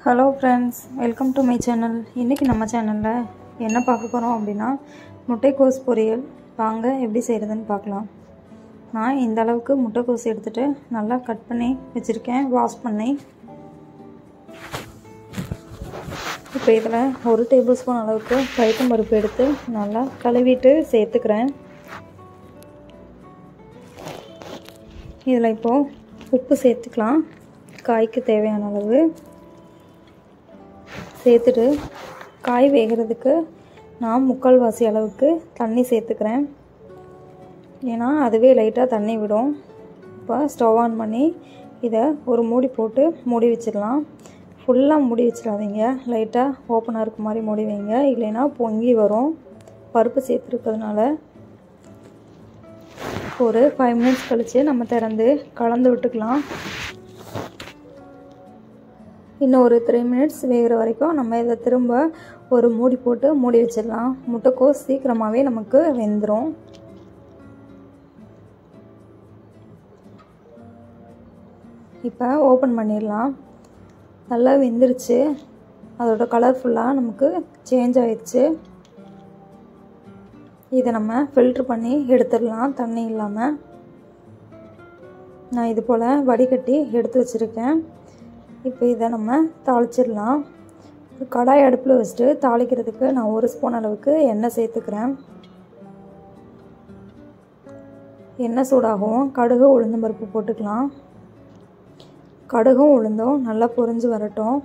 hello friends welcome to my channel இன்றைக்கி நம்ம சேனலில் என்ன பார்க்க போகிறோம் அப்படின்னா முட்டைக்கோஸ் பொரியல் வாங்க எப்படி செய்கிறதுன்னு பார்க்கலாம் நான் இந்த அளவுக்கு முட்டைக்கோஸ் எடுத்துகிட்டு நல்லா கட் பண்ணி வச்சுருக்கேன் வாஷ் பண்ணி இப்போ இதில் ஒரு டேபிள் ஸ்பூன் அளவுக்கு பைத்தம் பருப்பு எடுத்து நல்லா கழுவிட்டு சேர்த்துக்கிறேன் இதில் இப்போது உப்பு சேர்த்துக்கலாம் காய்க்கு தேவையான அளவு சேர்த்துட்டு காய் வேகிறதுக்கு நான் முக்கால்வாசி அளவுக்கு தண்ணி சேர்த்துக்கிறேன் ஏன்னா அதுவே லைட்டாக தண்ணி விடும் இப்போ ஸ்டவ் ஆன் பண்ணி இதை ஒரு மூடி போட்டு மூடி வச்சிடலாம் ஃபுல்லாக மூடி வச்சிடாதீங்க லைட்டாக ஓப்பனாக இருக்க மாதிரி மூடி வைங்க இல்லைன்னா பொங்கி வரும் பருப்பு சேர்த்துருக்கிறதுனால ஒரு ஃபைவ் மினிட்ஸ் கழித்து நம்ம திறந்து கலந்து விட்டுக்கலாம் இன்னும் ஒரு த்ரீ மினிட்ஸ் வேகிற வரைக்கும் நம்ம இதை திரும்ப ஒரு மூடி போட்டு மூடி வச்சிடலாம் முட்டைக்கோஸ் சீக்கிரமாகவே நமக்கு வெந்துடும் இப்போ ஓப்பன் பண்ணிடலாம் நல்லா வெந்துருச்சு அதோட கலர்ஃபுல்லாக நமக்கு சேஞ்ச் ஆயிடுச்சு இதை நம்ம ஃபில்ட்ரு பண்ணி எடுத்துடலாம் தண்ணி இல்லாமல் நான் இது போல் வடிகட்டி எடுத்து வச்சுருக்கேன் இப்போ இதை நம்ம தாளிச்சிடலாம் கடாய் அடுப்பில் வச்சுட்டு தாளிக்கிறதுக்கு நான் ஒரு ஸ்பூன் அளவுக்கு எண்ணெய் சேர்த்துக்கிறேன் எண்ணெய் சூடாகவும் கடுகு உளுந்தம் பருப்பு போட்டுக்கலாம் கடுகும் உளுந்தும் நல்லா பொரிஞ்சு வரட்டும்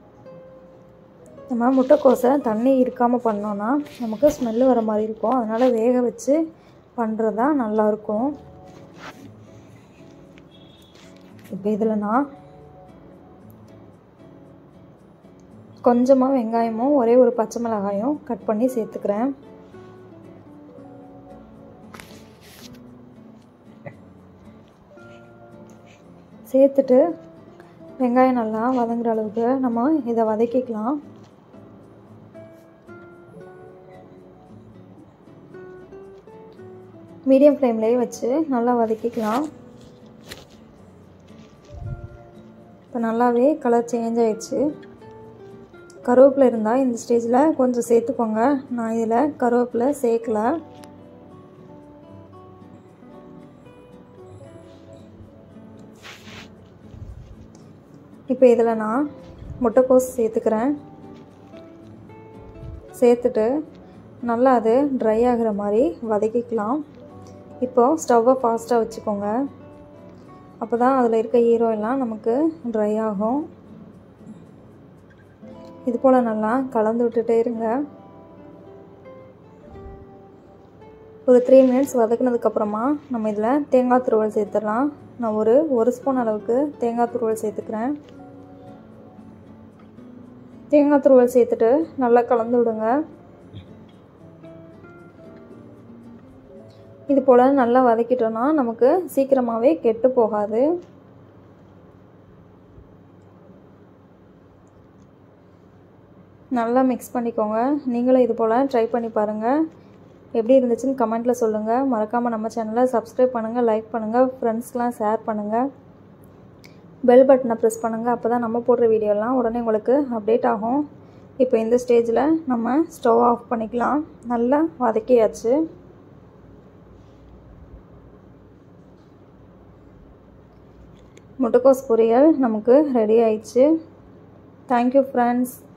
நம்ம முட்டைக்கோசை தண்ணி இருக்காமல் பண்ணோன்னா நமக்கு ஸ்மெல்லு வர மாதிரி இருக்கும் அதனால் வேக வச்சு பண்ணுறது தான் நல்லாயிருக்கும் இப்போ இதில் நான் கொஞ்சமாக வெங்காயமும் ஒரே ஒரு பச்சை மிளகாயும் கட் பண்ணி சேர்த்துக்கிறேன் சேர்த்துட்டு வெங்காயம் நல்லா வதங்குற அளவுக்கு நம்ம இதை வதக்கிக்கலாம் மீடியம் ஃப்ளேம்லேயே வச்சு நல்லா வதக்கிக்கலாம் இப்போ நல்லாவே கலர் சேஞ்ச் ஆயிடுச்சு கருவேப்பிலை இருந்தால் இந்த ஸ்டேஜில் கொஞ்சம் சேர்த்துக்கோங்க நான் இதில் கருவேப்பிலை சேர்க்கல இப்போ இதில் நான் முட்டைக்கோஸ் சேர்த்துக்கிறேன் சேர்த்துட்டு நல்லா அது ட்ரை ஆகிற மாதிரி வதக்கிக்கலாம் இப்போது ஸ்டவ்வை ஃபாஸ்ட்டாக வச்சுக்கோங்க அப்போ தான் அதில் இருக்க ஈரோ எல்லாம் நமக்கு ட்ரை ஆகும் இது போல் நல்லா கலந்து விட்டுட்டே இருங்க ஒரு த்ரீ மினிட்ஸ் வதக்குனதுக்கப்புறமா நம்ம இதில் தேங்காய் துருவல் சேர்த்துடலாம் நான் ஒரு ஒரு ஸ்பூன் அளவுக்கு தேங்காய் துருவல் சேர்த்துக்கிறேன் தேங்காய் துருவல் சேர்த்துட்டு நல்லா கலந்து விடுங்க இது போல் நல்லா வதக்கிட்டோன்னா நமக்கு சீக்கிரமாகவே கெட்டு போகாது நல்லா மிக்ஸ் பண்ணிக்கோங்க நீங்களும் இது போல் ட்ரை பண்ணி பாருங்கள் எப்படி இருந்துச்சுன்னு கமெண்ட்டில் சொல்லுங்கள் மறக்காமல் நம்ம சேனலை சப்ஸ்கிரைப் பண்ணுங்கள் லைக் பண்ணுங்கள் ஃப்ரெண்ட்ஸ்க்கெலாம் ஷேர் பண்ணுங்கள் பெல் பட்டனை ப்ரெஸ் பண்ணுங்கள் அப்போ தான் நம்ம போடுற வீடியோலாம் உடனே உங்களுக்கு அப்டேட் ஆகும் இப்போ இந்த ஸ்டேஜில் நம்ம ஸ்டவ் ஆஃப் பண்ணிக்கலாம் நல்லா வதக்கியாச்சு முட்டைக்கோஸ் பொரியல் நமக்கு ரெடி ஆயிடுச்சு தேங்க்யூ ஃப்ரெண்ட்ஸ்